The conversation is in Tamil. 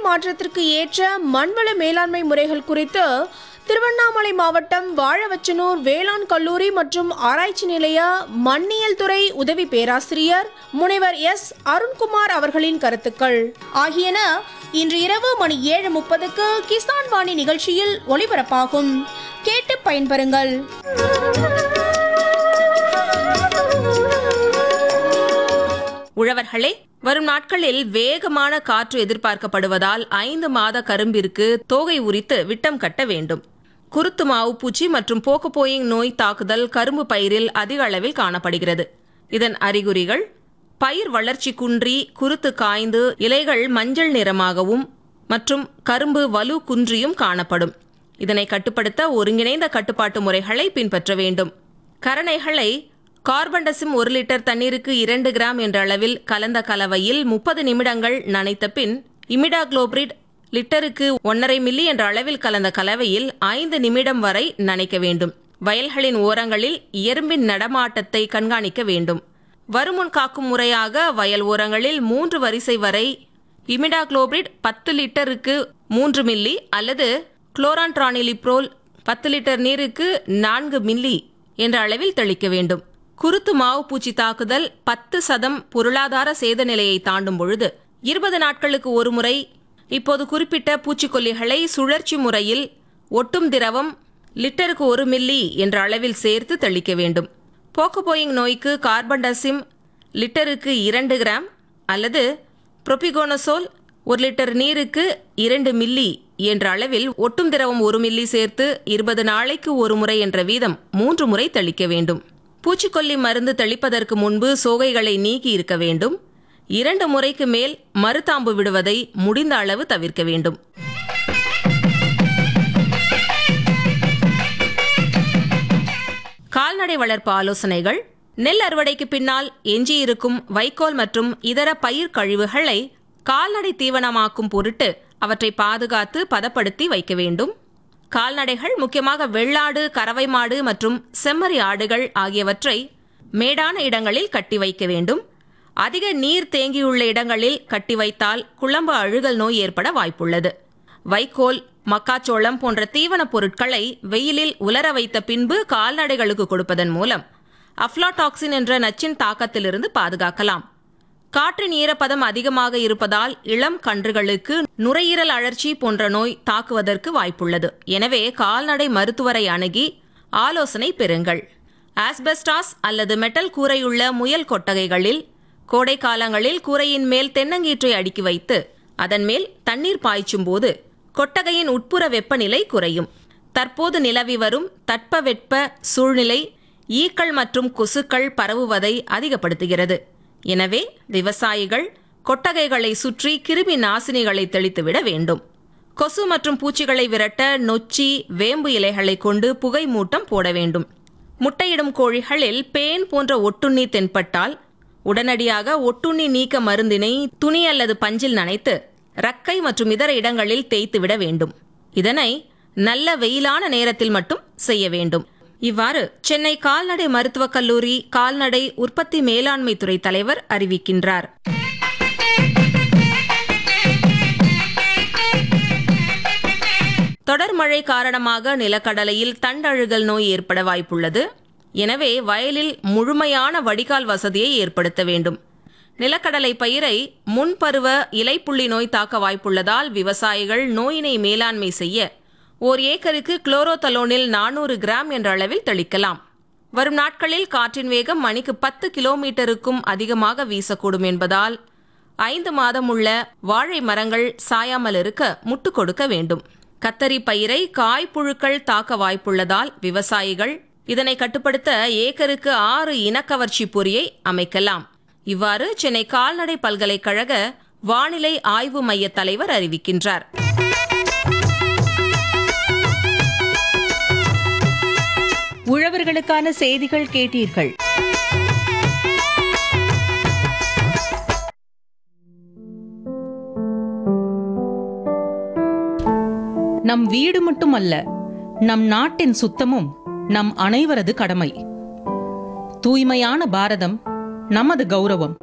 மாற்றத்திற்கு ஏற்ற மண்வள மேலாண்மை முறைகள் குறித்து திருவண்ணாமலை மாவட்டம் வாழவச்சனூர் வேளாண் கல்லூரி மற்றும் ஆராய்ச்சி நிலைய மண்ணியல் துறை உதவி பேராசிரியர் முனைவர் எஸ் அருண்குமார் அவர்களின் கருத்துக்கள் ஆகியன இன்று இரவு மணி ஏழு முப்பதுக்கு கிசான் வாணி நிகழ்ச்சியில் ஒளிபரப்பாகும் கேட்டு பயன்பெறுங்கள் உழவர்களே வரும் நாட்களில் வேகமான காற்று எதிர்பார்க்கப்படுவதால் ஐந்து மாத கரும்பிற்கு தோகை உரித்து விட்டம் கட்ட வேண்டும் குருத்து மாவு பூச்சி மற்றும் போக்கோபோயிங் நோய் தாக்குதல் கரும்பு பயிரில் அதிக அளவில் காணப்படுகிறது இதன் அறிகுறிகள் பயிர் வளர்ச்சி குன்றி குருத்து காய்ந்து இலைகள் மஞ்சள் நிறமாகவும் மற்றும் கரும்பு வலு குன்றியும் காணப்படும் இதனை கட்டுப்படுத்த ஒருங்கிணைந்த கட்டுப்பாட்டு முறைகளை பின்பற்ற வேண்டும் கரணைகளை கார்பன்டசிம் ஒரு லிட்டர் தண்ணீருக்கு இரண்டு கிராம் என்ற அளவில் கலந்த கலவையில் முப்பது நிமிடங்கள் நனைத்த பின் இமிடாக்ளோபிரிட் லிட்டருக்கு ஒன்றரை மில்லி என்ற அளவில் கலந்த கலவையில் ஐந்து நிமிடம் வரை நனைக்க வேண்டும் வயல்களின் ஓரங்களில் எறும்பின் நடமாட்டத்தை கண்காணிக்க வேண்டும் வருமுன் காக்கும் முறையாக வயல் ஓரங்களில் மூன்று வரிசை வரை இமிடாக்ளோபிரிட் பத்து லிட்டருக்கு மூன்று மில்லி அல்லது குளோரான்ட்ரானிலிப்ரோல் பத்து லிட்டர் நீருக்கு நான்கு மில்லி என்ற அளவில் தெளிக்க வேண்டும் குருத்து மாவு பூச்சி தாக்குதல் பத்து சதம் பொருளாதார சேத நிலையை தாண்டும் பொழுது இருபது நாட்களுக்கு ஒரு முறை இப்போது குறிப்பிட்ட பூச்சிக்கொல்லிகளை சுழற்சி முறையில் ஒட்டும் திரவம் லிட்டருக்கு ஒரு மில்லி என்ற அளவில் சேர்த்து தெளிக்க வேண்டும் போக்கோபோயிங் நோய்க்கு கார்பன்டசிம் லிட்டருக்கு இரண்டு கிராம் அல்லது புரோபிகோனசோல் ஒரு லிட்டர் நீருக்கு இரண்டு மில்லி என்ற அளவில் ஒட்டும் திரவம் ஒரு மில்லி சேர்த்து இருபது நாளைக்கு ஒரு முறை என்ற வீதம் மூன்று முறை தெளிக்க வேண்டும் பூச்சிக்கொல்லி மருந்து தெளிப்பதற்கு முன்பு சோகைகளை நீக்கி இருக்க வேண்டும் இரண்டு முறைக்கு மேல் மருதாம்பு விடுவதை முடிந்த அளவு தவிர்க்க வேண்டும் கால்நடை வளர்ப்பு ஆலோசனைகள் நெல் அறுவடைக்கு பின்னால் எஞ்சியிருக்கும் வைக்கோல் மற்றும் இதர பயிர் கழிவுகளை கால்நடை தீவனமாக்கும் பொருட்டு அவற்றை பாதுகாத்து பதப்படுத்தி வைக்க வேண்டும் கால்நடைகள் முக்கியமாக வெள்ளாடு கறவை மாடு மற்றும் செம்மறி ஆடுகள் ஆகியவற்றை மேடான இடங்களில் கட்டி வைக்க வேண்டும் அதிக நீர் தேங்கியுள்ள இடங்களில் கட்டி வைத்தால் குழம்பு அழுகல் நோய் ஏற்பட வாய்ப்புள்ளது வைக்கோல் மக்காச்சோளம் போன்ற தீவனப் பொருட்களை வெயிலில் உலர வைத்த பின்பு கால்நடைகளுக்கு கொடுப்பதன் மூலம் அஃப்லாடாக்சின் என்ற நச்சின் தாக்கத்திலிருந்து பாதுகாக்கலாம் காற்றின் ஈரப்பதம் அதிகமாக இருப்பதால் இளம் கன்றுகளுக்கு நுரையீரல் அழற்சி போன்ற நோய் தாக்குவதற்கு வாய்ப்புள்ளது எனவே கால்நடை மருத்துவரை அணுகி ஆலோசனை பெறுங்கள் ஆஸ்பெஸ்டாஸ் அல்லது மெட்டல் கூரையுள்ள முயல் கொட்டகைகளில் கோடை காலங்களில் கூரையின் மேல் தென்னங்கீற்றை அடுக்கி வைத்து அதன் மேல் தண்ணீர் பாய்ச்சும் போது கொட்டகையின் உட்புற வெப்பநிலை குறையும் தற்போது நிலவி வரும் தட்பவெட்ப சூழ்நிலை ஈக்கள் மற்றும் கொசுக்கள் பரவுவதை அதிகப்படுத்துகிறது எனவே விவசாயிகள் கொட்டகைகளை சுற்றி கிருமி நாசினிகளை தெளித்துவிட வேண்டும் கொசு மற்றும் பூச்சிகளை விரட்ட நொச்சி வேம்பு இலைகளை கொண்டு புகை மூட்டம் போட வேண்டும் முட்டையிடும் கோழிகளில் பேன் போன்ற ஒட்டுண்ணி தென்பட்டால் உடனடியாக ஒட்டுண்ணி நீக்க மருந்தினை துணி அல்லது பஞ்சில் நனைத்து ரக்கை மற்றும் இதர இடங்களில் தேய்த்துவிட வேண்டும் இதனை நல்ல வெயிலான நேரத்தில் மட்டும் செய்ய வேண்டும் இவ்வாறு சென்னை கால்நடை மருத்துவக் கல்லூரி கால்நடை உற்பத்தி மேலாண்மை துறை தலைவர் அறிவிக்கின்றார் தொடர் மழை காரணமாக நிலக்கடலையில் தண்டழுகல் நோய் ஏற்பட வாய்ப்புள்ளது எனவே வயலில் முழுமையான வடிகால் வசதியை ஏற்படுத்த வேண்டும் நிலக்கடலை பயிரை முன்பருவ இலைப்புள்ளி நோய் தாக்க வாய்ப்புள்ளதால் விவசாயிகள் நோயினை மேலாண்மை செய்ய ஓர் ஏக்கருக்கு குளோரோதலோனில் நானூறு கிராம் என்ற அளவில் தெளிக்கலாம் வரும் நாட்களில் காற்றின் வேகம் மணிக்கு பத்து கிலோமீட்டருக்கும் அதிகமாக வீசக்கூடும் என்பதால் ஐந்து மாதம் உள்ள வாழை மரங்கள் சாயாமல் இருக்க முட்டு கொடுக்க வேண்டும் கத்தரி பயிரை காய்ப்புழுக்கள் தாக்க வாய்ப்புள்ளதால் விவசாயிகள் இதனை கட்டுப்படுத்த ஏக்கருக்கு ஆறு இனக்கவர்ச்சி பொறியை அமைக்கலாம் இவ்வாறு சென்னை கால்நடை பல்கலைக்கழக வானிலை ஆய்வு மைய தலைவர் அறிவிக்கின்றார் உழவர்களுக்கான செய்திகள் கேட்டீர்கள் நம் வீடு மட்டுமல்ல நம் நாட்டின் சுத்தமும் நம் அனைவரது கடமை தூய்மையான பாரதம் நமது கௌரவம்